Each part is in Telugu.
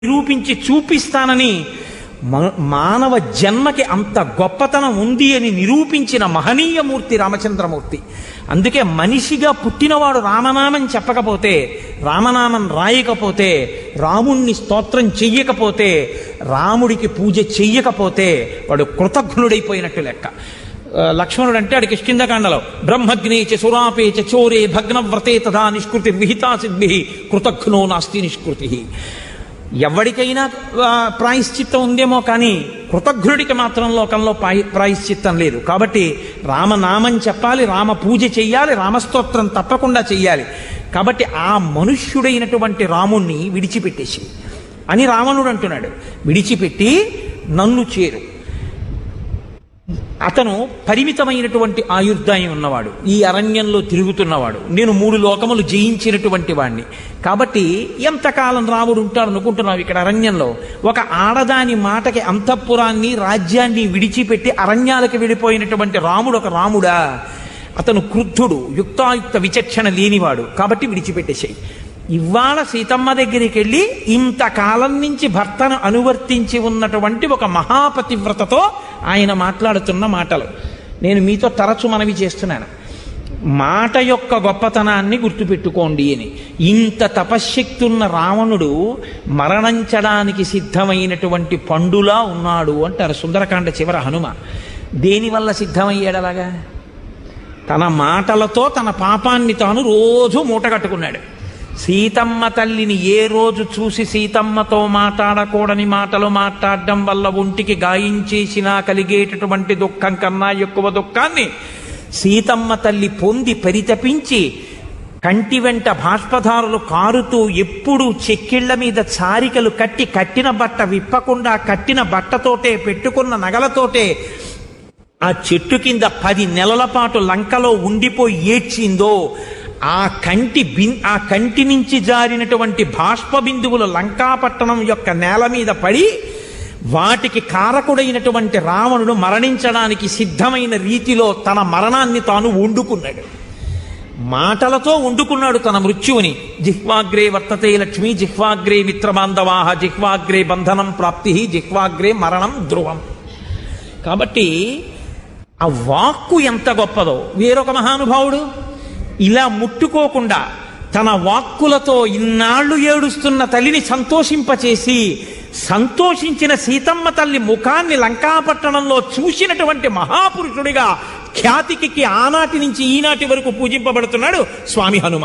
నిరూపించి చూపిస్తానని మ- మానవ జన్మకి అంత గొప్పతనం ఉంది అని నిరూపించిన మహనీయమూర్తి రామచంద్రమూర్తి అందుకే మనిషిగా పుట్టినవాడు రామనామం చెప్పకపోతే రామనామం రాయకపోతే రాముణ్ణి స్తోత్రం చెయ్యకపోతే రాముడికి పూజ చెయ్యకపోతే వాడు కృతజ్ఞుడైపోయినట్టు లెక్క ఆ, లక్ష్మణుడు అంటే ఆడికి కిష్కిందకాండలో బ్రహ్మగ్నేచ సురాపేచ చోరే భగ్నవ్రతే తథా నిష్కృతి విహితా సిద్ధి కృతఘ్నో నాస్తి నిష్కృతి ఎవరికైనా ఆ, ప్రాయశ్చిత్తం ఉందేమో కానీ కృతజ్ఞుడికి మాత్రం లోకంలో ప్రాయ- ప్రాయశ్చిత్తం లేదు కాబట్టి రామనామం చెప్పాలి రామ పూజ చెయ్యాలి రామస్తోత్రం తప్పకుండా చెయ్యాలి కాబట్టి ఆ మనుష్యుడైనటువంటి రాముణ్ణి విడిచిపెట్టేసి అని రావణుడు అంటున్నాడు విడిచిపెట్టి నన్ను చేరు అతను పరిమితమైనటువంటి ఆయుర్దాయం ఉన్నవాడు ఈ అరణ్యంలో తిరుగుతున్నవాడు నేను మూడు లోకములు జయించినటువంటి వాణ్ణి కాబట్టి ఎంతకాలం రాముడు ఉంటాడు అనుకుంటున్నావు ఇక్కడ అరణ్యంలో ఒక ఆడదాని మాటకి అంతఃపురాన్ని రాజ్యాన్ని విడిచిపెట్టి అరణ్యాలకు వెళ్ళిపోయినటువంటి రాముడు ఒక రాముడా అతను క్రుద్ధుడు యుక్తాయుక్త విచక్షణ లేనివాడు కాబట్టి విడిచిపెట్టేశాయి ఇవాళ సీతమ్మ దగ్గరికి వెళ్ళి ఇంతకాలం నుంచి భర్తను అనువర్తించి ఉన్నటువంటి ఒక మహాపతివ్రతతో ఆయన మాట్లాడుతున్న మాటలు నేను మీతో తరచు మనవి చేస్తున్నాను మాట యొక్క గొప్పతనాన్ని గుర్తుపెట్టుకోండి అని ఇంత తపశ్శక్తి ఉన్న రావణుడు మరణించడానికి సిద్ధమైనటువంటి పండులా ఉన్నాడు అంటారు సుందరకాండ చివర హనుమ దేనివల్ల సిద్ధమయ్యాడు అలాగా తన మాటలతో తన పాపాన్ని తాను రోజు మూటగట్టుకున్నాడు సీతమ్మ తల్లిని ఏ రోజు చూసి సీతమ్మతో మాట్లాడకూడని మాటలు మాట్లాడడం వల్ల ఒంటికి గాయం చేసినా కలిగేటటువంటి దుఃఖం కన్నా ఎక్కువ దుఃఖాన్ని సీతమ్మ తల్లి పొంది పరితపించి కంటి వెంట బాష్పధారులు కారుతూ ఎప్పుడు చెక్కిళ్ల మీద చారికలు కట్టి కట్టిన బట్ట విప్పకుండా కట్టిన బట్టతోటే పెట్టుకున్న నగలతోటే ఆ చెట్టు కింద పది నెలల పాటు లంకలో ఉండిపోయి ఏడ్చిందో ఆ కంటి బిన్ ఆ కంటి నుంచి జారినటువంటి బాష్ప బిందువులు లంకాపట్టణం యొక్క నేల మీద పడి వాటికి కారకుడైనటువంటి రావణుడు మరణించడానికి సిద్ధమైన రీతిలో తన మరణాన్ని తాను వండుకున్నాడు మాటలతో వండుకున్నాడు తన మృత్యువుని జిహ్వాగ్రే వర్తతే లక్ష్మి జిహ్వాగ్రే మిత్రబాంధవాహ జిహ్వాగ్రే బంధనం ప్రాప్తి జిహ్వాగ్రే మరణం ధ్రువం కాబట్టి ఆ వాక్కు ఎంత గొప్పదో వేరొక మహానుభావుడు ఇలా ముట్టుకోకుండా తన వాక్కులతో ఇన్నాళ్ళు ఏడుస్తున్న తల్లిని సంతోషింపచేసి సంతోషించిన సీతమ్మ తల్లి ముఖాన్ని లంకాపట్టణంలో చూసినటువంటి మహాపురుషుడిగా ఖ్యాతికి ఆనాటి నుంచి ఈనాటి వరకు పూజింపబడుతున్నాడు స్వామి హనుమ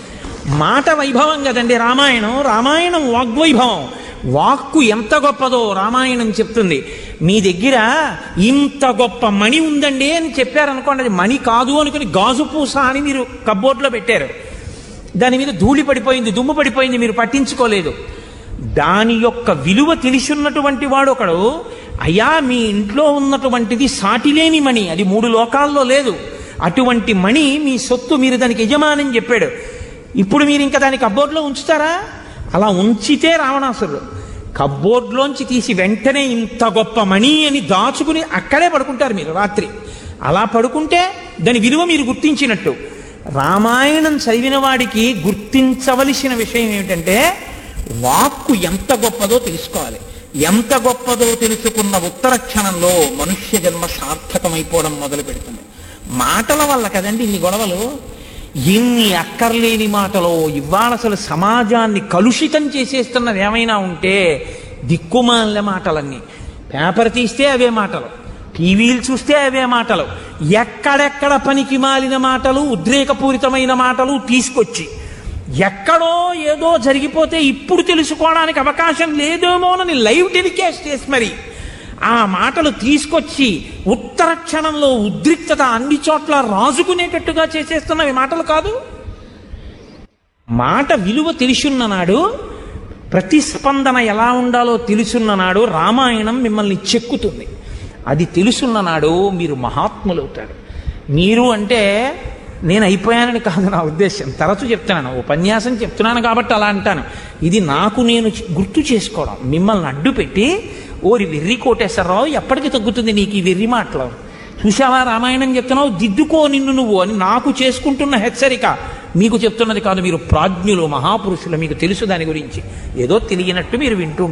మాట వైభవం కదండి రామాయణం రామాయణం వాగ్వైభవం వాక్కు ఎంత గొప్పదో రామాయణం చెప్తుంది మీ దగ్గర ఇంత గొప్ప మణి ఉందండి అని చెప్పారనుకోండి అది మణి కాదు అనుకుని గాజు పూస అని మీరు కబ్బోర్డ్లో పెట్టారు దాని మీద ధూళి పడిపోయింది దుమ్ము పడిపోయింది మీరు పట్టించుకోలేదు దాని యొక్క విలువ తెలిసిన్నటువంటి వాడు ఒకడు అయ్యా మీ ఇంట్లో ఉన్నటువంటిది సాటిలేని మణి అది మూడు లోకాల్లో లేదు అటువంటి మణి మీ సొత్తు మీరు దానికి యజమాని చెప్పాడు ఇప్పుడు మీరు ఇంకా దాని కబ్బోర్డ్లో ఉంచుతారా అలా ఉంచితే రావణాసురుడు కబ్బోర్డ్లోంచి తీసి వెంటనే ఇంత గొప్ప మణి అని దాచుకుని అక్కడే పడుకుంటారు మీరు రాత్రి అలా పడుకుంటే దాని విలువ మీరు గుర్తించినట్టు రామాయణం చదివిన వాడికి గుర్తించవలసిన విషయం ఏమిటంటే వాక్కు ఎంత గొప్పదో తెలుసుకోవాలి ఎంత గొప్పదో తెలుసుకున్న ఉత్తర క్షణంలో మనుష్య జన్మ సార్థకమైపోవడం మొదలు పెడుతుంది మాటల వల్ల కదండి ఇన్ని గొడవలు ఎన్ని అక్కర్లేని మాటలో ఇవాళ అసలు సమాజాన్ని కలుషితం చేసేస్తున్నది ఏమైనా ఉంటే దిక్కుమాల మాటలన్నీ పేపర్ తీస్తే అవే మాటలు టీవీలు చూస్తే అవే మాటలు ఎక్కడెక్కడ పనికి మాలిన మాటలు ఉద్రేకపూరితమైన మాటలు తీసుకొచ్చి ఎక్కడో ఏదో జరిగిపోతే ఇప్పుడు తెలుసుకోవడానికి అవకాశం లేదేమోనని లైవ్ టెలికాస్ట్ చేసి మరి ఆ మాటలు తీసుకొచ్చి ఉత్తర క్షణంలో ఉద్రిక్తత అన్ని చోట్ల రాజుకునేటట్టుగా చేసేస్తున్నవి మాటలు కాదు మాట విలువ తెలిసున్న నాడు ప్రతిస్పందన ఎలా ఉండాలో తెలుసున్న నాడు రామాయణం మిమ్మల్ని చెక్కుతుంది అది తెలుసున్న నాడు మీరు మహాత్ములవుతారు మీరు అంటే నేను అయిపోయానని కాదు నా ఉద్దేశం తరచు చెప్తున్నాను ఉపన్యాసం చెప్తున్నాను కాబట్టి అలా అంటాను ఇది నాకు నేను గుర్తు చేసుకోవడం మిమ్మల్ని అడ్డు పెట్టి ఓరి వెర్రి కోటేశ్వరరావు ఎప్పటికి తగ్గుతుంది నీకు ఈ వెర్రి మాటలు చూసావా రామాయణం చెప్తున్నావు దిద్దుకో నిన్ను నువ్వు అని నాకు చేసుకుంటున్న హెచ్చరిక మీకు చెప్తున్నది కాదు మీరు ప్రాజ్ఞులు మహాపురుషులు మీకు తెలుసు దాని గురించి ఏదో తెలియనట్టు మీరు వింటూ